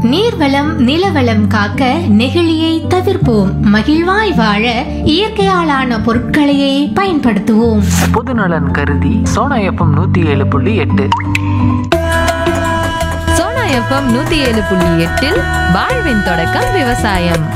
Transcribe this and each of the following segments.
நீர்வளம் நிலவளம் காக்க நெகிழியை தவிர்ப்போம் மகிழ்வாய் வாழ இயற்கையாலான பொருட்களையே பயன்படுத்துவோம் பொதுநலன் கருதி சோனா எஃப்எம் நூத்தி ஏழு புள்ளி எட்டு சோனா எஃப்எம் நூத்தி ஏழு புள்ளி எட்டில் வாழ்வின் தொடக்கம் விவசாயம்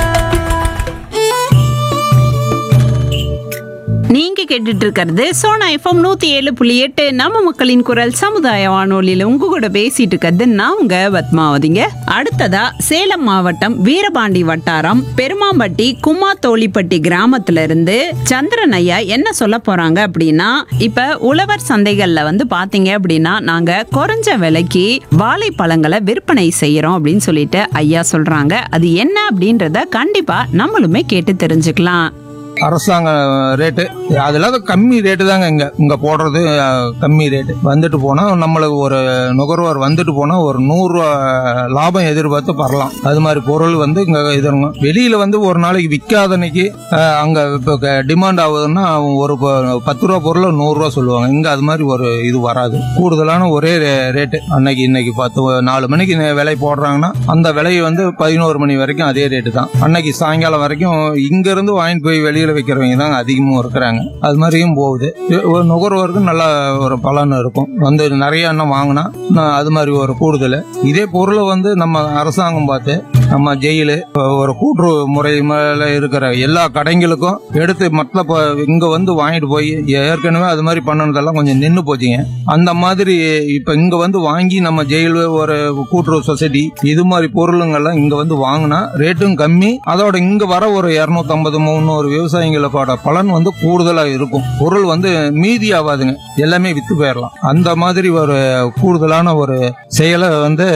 நீங்க கேட்டுட்டு இருக்கிறது சோனா எஃப்எம் நூத்தி ஏழு புள்ளி எட்டு நம்ம மக்களின் குரல் சமுதாய வானொலியில உங்க கூட பேசிட்டு இருக்கிறது நான் உங்க பத்மாவதிங்க அடுத்ததா சேலம் மாவட்டம் வீரபாண்டி வட்டாரம் பெருமாம்பட்டி குமாத்தோலிப்பட்டி கிராமத்துல இருந்து சந்திரன் ஐயா என்ன சொல்ல போறாங்க அப்படின்னா இப்ப உழவர் சந்தைகள்ல வந்து பாத்தீங்க அப்படின்னா நாங்க குறைஞ்ச விலைக்கு வாழைப்பழங்களை விற்பனை செய்யறோம் அப்படின்னு சொல்லிட்டு ஐயா சொல்றாங்க அது என்ன அப்படின்றத கண்டிப்பா நம்மளுமே கேட்டு தெரிஞ்சுக்கலாம் அரசாங்க ரேட்டு அதெல்லாம் கம்மி ரேட்டு தாங்க இங்க இங்க போடுறது அஹ், கம்மி ரேட்டு வந்துட்டு போனா நம்மளுக்கு ஒரு நுகர்வோர் வந்துட்டு போனா ஒரு நூறு ரூபா லாபம் எதிர்பார்த்து பரலாம் அது மாதிரி பொருள் வந்து இங்க இதுங்க வெளியில வந்து ஒரு நாளைக்கு விற்காத அன்னைக்கு அஹ், அங்க இப்போ டிமாண்ட் ஆகுதுன்னா ஒரு ப- பத்து ரூபா பொருளை நூறு ரூபா சொல்லுவாங்க இங்க அது மாதிரி ஒரு இது வராது கூடுதலான ஒரே ரே- ரேட்டு அன்னைக்கு இன்னைக்கு பத்து நாலு மணிக்கு நே- விலை போடுறாங்கன்னா அந்த விலை வந்து பதினோரு மணி வரைக்கும் அதே ரேட்டு தான் அன்னைக்கு சாயங்காலம் வரைக்கும் இங்க இருந்து வாங்கிட்டு போய் வெளியில வைக்கிறவங்க தான் அதிகமும் இருக்கிறாங்க அது மாதிரியும் போகுது இது ஒரு நுகர்வோருக்கு நல்ல ஒரு பலன் இருக்கும் வந்து நிறைய எண்ணம் வாங்கினா நான் அது மாதிரி ஒரு கூடுதல் இதே பொருளை வந்து நம்ம அரசாங்கம் பார்த்து நம்ம ஜெயிலு ஒரு கூட்டுறவு முறை மேல இருக்கிற எல்லா கடைங்களுக்கும் எடுத்து மற்ற ப- இங்க வந்து வாங்கிட்டு போய் ஏற்கனவே அது மாதிரி பண்ணனதெல்லாம் கொஞ்சம் நின்று போச்சுங்க அந்த மாதிரி இப்ப இங்க வந்து வாங்கி நம்ம ஜெயில் ஒரு கூட்டுறவு சொசைட்டி இது மாதிரி பொருளுங்கெல்லாம் இங்க வந்து வாங்கினா ரேட்டும் கம்மி அதோட இங்க வர ஒரு இருநூத்தம்பது முந்நூறு விவசாயிகளுக்கோட பலன் வந்து கூடுதலா இருக்கும் பொருள் வந்து மீதி ஆகாதுங்க எல்லாமே வித்து போயிடலாம் அந்த மாதிரி ஒரு கூடுதலான ஒரு செயலை வந்து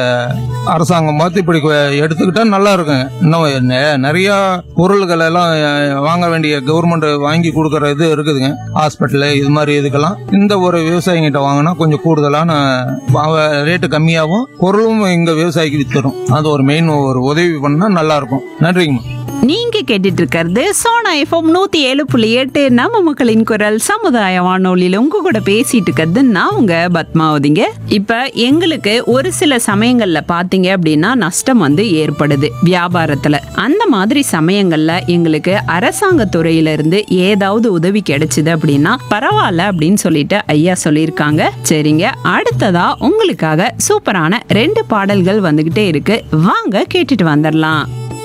அரசாங்கம் பார்த்து இப்படி எடுத்துக்கிட்டா நல்லா இருக்குங்க இன்னும் நெ- நிறைய பொருள்கள் எல்லாம் அஹ், வாங்க வேண்டிய கவர்மெண்ட் வாங்கி கொடுக்கற இது இருக்குதுங்க ஹாஸ்பிட்டல் இது மாதிரி இதுக்கெல்லாம் இந்த ஒரு விவசாயிகிட்ட வாங்கினா கொஞ்சம் கூடுதலான வா- ரேட்டு கம்மியாகும் பொருளும் இங்க விவசாயிக்கு வித்துரும் அது ஒரு மெயின் ஒரு உதவி பண்ணா நல்லா இருக்கும் நன்றிங்கம்மா நீங்க கேட்டுட்டு இருக்கிறது சோனா எஃப்எம் நூத்தி ஏழு புள்ளி எட்டு நம்ம மக்களின் குரல் சமுதாய வானொலியில உங்க கூட பேசிட்டு இருக்கிறது நான் உங்க பத்மாவதிங்க இப்ப எங்களுக்கு ஒரு சில சமயங்கள்ல பாத்தீங்க அப்படின்னா நஷ்டம் வந்து ஏற்படுது வியாபாரத்துல அந்த மாதிரி சமயங்கள்ல எங்களுக்கு அரசாங்க துறையில இருந்து ஏதாவது உதவி கிடைச்சது அப்படின்னா பரவாயில்ல அப்படின்னு சொல்லிட்டு ஐயா சொல்லியிருக்காங்க சரிங்க அடுத்ததா உங்களுக்காக சூப்பரான ரெண்டு பாடல்கள் வந்துகிட்டே இருக்கு வாங்க கேட்டுட்டு வந்துடலாம்